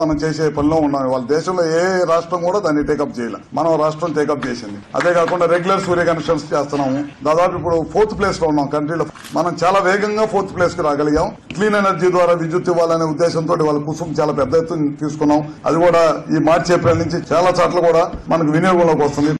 మనం చేసే పనిలో ఉన్నాం వాళ్ళ దేశంలో ఏ రాష్ట్రం కూడా దాన్ని టేకప్ చేయలే మనం రాష్ట్రం టేకప్ చేసింది అదే కాకుండా రెగ్యులర్ సూర్య కనెక్షన్స్ చేస్తున్నాము దాదాపు ఇప్పుడు ఫోర్త్ ప్లేస్ లో ఉన్నాం కంట్రీలో మనం చాలా వేగంగా ఫోర్త్ ప్లేస్ కి రాగలిగాం క్లీన్ ఎనర్జీ ద్వారా విద్యుత్ ఇవ్వాలనే ఉద్దేశంతో వాళ్ళ కుసుమ్ చాలా పెద్ద ఎత్తున తీసుకున్నాం అది కూడా ఈ మార్చి ఏప్రిల్ నుంచి చాలా చోట్ల కూడా మనకు వినియోగంలోకి వస్తుంది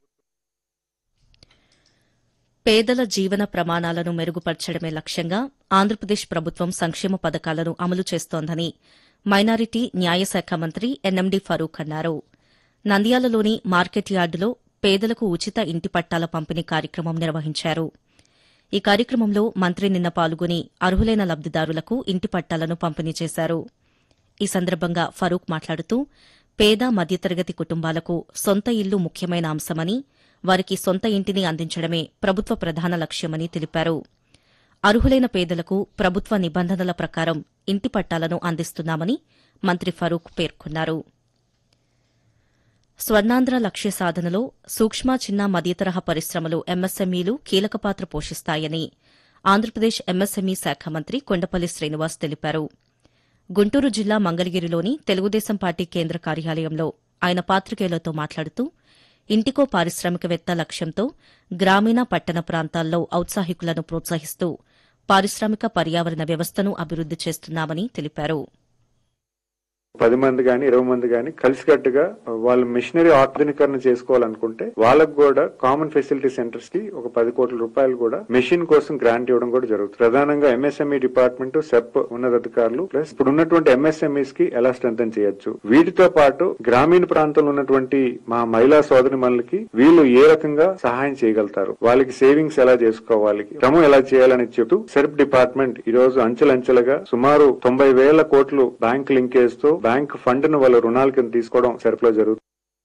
పేదల జీవన ప్రమాణాలను మెరుగుపరచడమే లక్ష్యంగా ఆంధ్రప్రదేశ్ ప్రభుత్వం సంక్షేమ పథకాలను అమలు చేస్తోందని మైనారిటీ న్యాయశాఖ మంత్రి ఎన్ఎండి ఫరూక్ అన్నారు నంద్యాలలోని మార్కెట్ యార్డులో పేదలకు ఉచిత ఇంటి పట్టాల పంపిణీ కార్యక్రమం నిర్వహించారు ఈ కార్యక్రమంలో మంత్రి నిన్న పాల్గొని అర్హులైన లబ్దిదారులకు ఇంటి పట్టాలను పంపిణీ చేశారు ఈ సందర్భంగా ఫరూక్ మాట్లాడుతూ పేద మధ్యతరగతి కుటుంబాలకు సొంత ఇల్లు ముఖ్యమైన అంశమని వారికి సొంత ఇంటిని అందించడమే ప్రభుత్వ ప్రధాన లక్ష్యమని తెలిపారు అర్హులైన పేదలకు ప్రభుత్వ నిబంధనల ప్రకారం ఇంటి పట్టాలను అందిస్తున్నామని మంత్రి ఫరూక్ పేర్కొన్నారు స్వర్ణాంధ్ర లక్ష్య సాధనలో సూక్ష్మ చిన్న మధ్యతరహా పరిశ్రమలు ఎంఎస్ఎంఈలు కీలక పాత్ర పోషిస్తాయని ఆంధ్రప్రదేశ్ ఎంఎస్ఎంఈ శాఖ మంత్రి కొండపల్లి శ్రీనివాస్ తెలిపారు గుంటూరు జిల్లా మంగళగిరిలోని తెలుగుదేశం పార్టీ కేంద్ర కార్యాలయంలో ఆయన పాత్రికేయులతో మాట్లాడుతూ ఇంటికో పారిశ్రామికవేత్త లక్ష్యంతో గ్రామీణ పట్టణ ప్రాంతాల్లో ఔత్సాహికులను ప్రోత్సహిస్తూ పారిశ్రామిక పర్యావరణ వ్యవస్థను అభివృద్ది చేస్తున్నామని తెలిపారు పది మంది గాని ఇరవై మంది గాని కలిసికట్టుగా వాళ్ళ మిషనరీ ఆధునీకరణ చేసుకోవాలనుకుంటే వాళ్ళకు కూడా కామన్ ఫెసిలిటీ సెంటర్స్ కి ఒక పది కోట్ల రూపాయలు కూడా మెషిన్ కోసం గ్రాంట్ ఇవ్వడం కూడా జరుగుతుంది ప్రధానంగా ఎంఎస్ఎంఈ డిపార్ట్మెంట్ సెప్ ఉన్నతాధికారులు ప్లస్ ఇప్పుడు ఉన్నటువంటి ఎంఎస్ఎంఈస్ కి ఎలా స్ట్రెంథన్ చేయొచ్చు వీటితో పాటు గ్రామీణ ప్రాంతంలో ఉన్నటువంటి మా మహిళా సోదరి మనలకి వీళ్ళు ఏ రకంగా సహాయం చేయగలుగుతారు వాళ్ళకి సేవింగ్స్ ఎలా చేసుకోవాలి క్రమం ఎలా చేయాలని చెప్తూ సెర్ప్ డిపార్ట్మెంట్ ఈ రోజు అంచెలంచెలుగా సుమారు తొంభై వేల కోట్లు బ్యాంక్ లింకేజ్ తో బ్యాంక్ ఫండ్ ను వాళ్ళ రుణాల కింద తీసుకోవడం సెర్ప్ లో జరుగుతుంది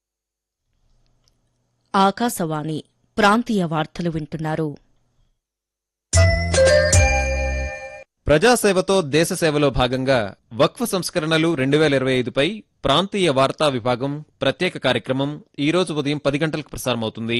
ఆకాశవాణి ప్రాంతీయ వార్తలు వింటున్నారు ప్రజాసేవతో దేశ సేవలో భాగంగా వక్ఫ్ సంస్కరణలు రెండు వేల ఇరవై ఐదుపై ప్రాంతీయ వార్తా విభాగం ప్రత్యేక కార్యక్రమం ఈ రోజు ఉదయం పది గంటలకు ప్రసారమవుతుంది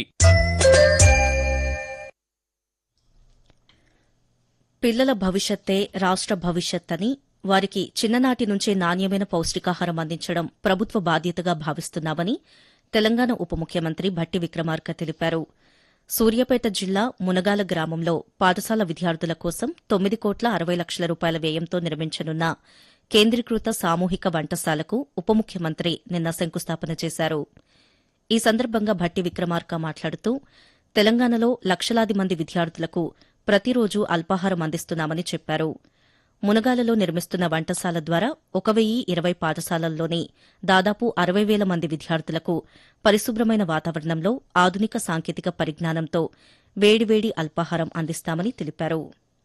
పిల్లల భవిష్యత్తే రాష్ట భవిష్యత్ అని వారికి చిన్ననాటి నుంచే నాణ్యమైన పౌష్టికాహారం అందించడం ప్రభుత్వ బాధ్యతగా భావిస్తున్నామని తెలంగాణ ఉప ముఖ్యమంత్రి భట్టి విక్రమార్క తెలిపారు సూర్యాపేట జిల్లా మునగాల గ్రామంలో పాఠశాల విద్యార్థుల కోసం తొమ్మిది కోట్ల అరవై లక్షల రూపాయల వ్యయంతో నిర్మించనున్న కేంద్రీకృత సామూహిక వంటశాలకు ఉప ముఖ్యమంత్రి నిన్న శంకుస్థాపన చేశారు ఈ సందర్భంగా భట్టి విక్రమార్క మాట్లాడుతూ తెలంగాణలో లక్షలాది మంది విద్యార్థులకు ప్రతిరోజు అల్పాహారం అందిస్తున్నామని చెప్పారు మునగాలలో నిర్మిస్తున్న వంటశాల ద్వారా ఒక వెయ్యి ఇరవై పాఠశాలల్లోని దాదాపు అరవై వేల మంది విద్యార్థులకు పరిశుభ్రమైన వాతావరణంలో ఆధునిక సాంకేతిక పరిజ్ఞానంతో వేడివేడి అల్పాహారం అందిస్తామని తెలిపారు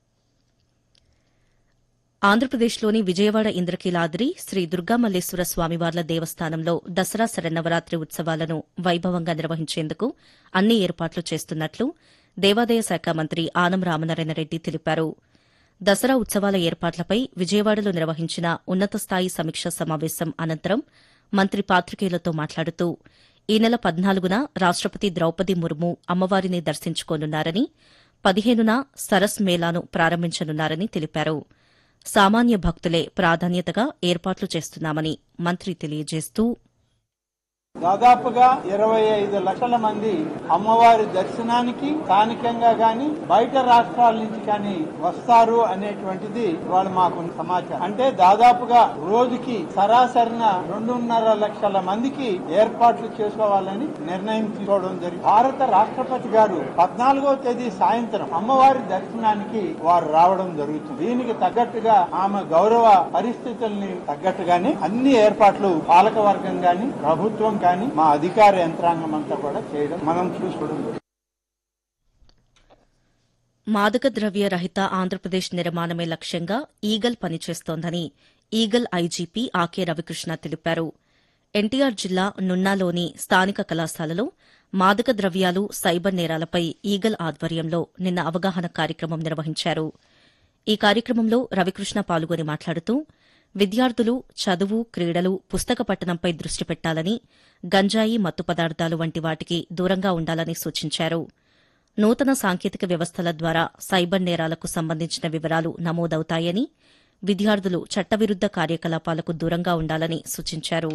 ఆంధ్రప్రదేశ్లోని విజయవాడ ఇంద్రకీలాద్రి శ్రీ దుర్గామల్లేశ్వర స్వామివార్ల దేవస్థానంలో దసరా శరన్నవరాత్రి ఉత్సవాలను వైభవంగా నిర్వహించేందుకు అన్ని ఏర్పాట్లు చేస్తున్నట్లు దేవాదాయ శాఖ మంత్రి ఆనం రామనారాయణ రెడ్డి తెలిపారు దసరా ఉత్సవాల ఏర్పాట్లపై విజయవాడలో నిర్వహించిన ఉన్నత స్థాయి సమీక్షా సమావేశం అనంతరం మంత్రి పాత్రికేయులతో మాట్లాడుతూ ఈ నెల పద్నాలుగున రాష్టపతి ద్రౌపది ముర్ము అమ్మవారిని దర్శించుకోనున్నారని పదిహేనున సరస్ మేళాను ప్రారంభించనున్నారని తెలిపారు సామాన్య భక్తులే ప్రాధాన్యతగా ఏర్పాట్లు చేస్తున్నామని మంత్రి తెలియజేస్తూ దాదాపుగా ఇరవై ఐదు లక్షల మంది అమ్మవారి దర్శనానికి స్థానికంగా గాని బయట రాష్ట్రాల నుంచి కానీ వస్తారు అనేటువంటిది ఇవాళ మాకు సమాచారం అంటే దాదాపుగా రోజుకి సరాసరిన రెండున్నర లక్షల మందికి ఏర్పాట్లు చేసుకోవాలని నిర్ణయం తీసుకోవడం జరిగింది భారత రాష్ట్రపతి గారు పద్నాలుగో తేదీ సాయంత్రం అమ్మవారి దర్శనానికి వారు రావడం జరుగుతుంది దీనికి తగ్గట్టుగా ఆమె గౌరవ పరిస్థితుల్ని తగ్గట్టుగానే అన్ని ఏర్పాట్లు పాలక వర్గం గాని ప్రభుత్వం కానీ మా అధికార యంత్రాంగం అంతా కూడా చేయడం మనం చూసుకోవడం జరుగుతుంది. మాదక ద్రవ్య రహిత ఆంధ్రప్రదేశ్ నిర్మాణమే లక్ష్యంగా ఈగల్ పనిచేస్తోందని ఈగల్ ఐజీపీ ఆకే రవికృష్ణ తెలిపారు ఎన్టీఆర్ జిల్లా నున్నాలోని స్థానిక కళాశాలలో మాదక ద్రవ్యాలు సైబర్ నేరాలపై ఈగల్ ఆధ్వర్యంలో నిన్న అవగాహన కార్యక్రమం నిర్వహించారు ఈ కార్యక్రమంలో రవికృష్ణ పాల్గొని మాట్లాడుతూ విద్యార్థులు చదువు క్రీడలు పుస్తక పఠనంపై దృష్టి పెట్టాలని గంజాయి మత్తు పదార్థాలు వంటి వాటికి దూరంగా ఉండాలని సూచించారు నూతన సాంకేతిక వ్యవస్థల ద్వారా సైబర్ నేరాలకు సంబంధించిన వివరాలు నమోదవుతాయని విద్యార్థులు చట్టవిరుద్ద కార్యకలాపాలకు దూరంగా ఉండాలని సూచించారు